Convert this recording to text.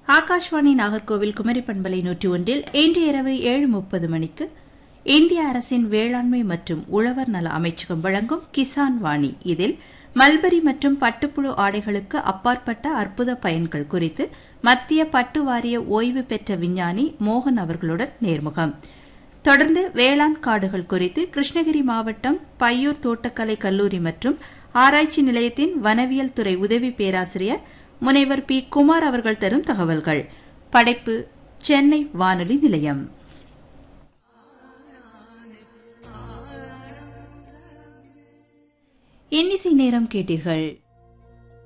ஆகாஷ்வாணி நாகர்கோவில் குமரி பண்பலை நூற்றி ஒன்றில் இன்று இரவு ஏழு முப்பது மணிக்கு இந்திய அரசின் வேளாண்மை மற்றும் உழவர் நல அமைச்சகம் வழங்கும் கிசான் வாணி இதில் மல்பரி மற்றும் பட்டுப்புழு ஆடைகளுக்கு அப்பாற்பட்ட அற்புத பயன்கள் குறித்து மத்திய பட்டு வாரிய ஓய்வு பெற்ற விஞ்ஞானி மோகன் அவர்களுடன் நேர்முகம் தொடர்ந்து வேளாண் காடுகள் குறித்து கிருஷ்ணகிரி மாவட்டம் பையூர் தோட்டக்கலை கல்லூரி மற்றும் ஆராய்ச்சி நிலையத்தின் வனவியல் துறை உதவி பேராசிரியர் முனைவர் பி குமார் அவர்கள் தரும் தகவல்கள் படைப்பு சென்னை வானொலி நிலையம் இன்னிசை நேரம் கேட்டீர்கள்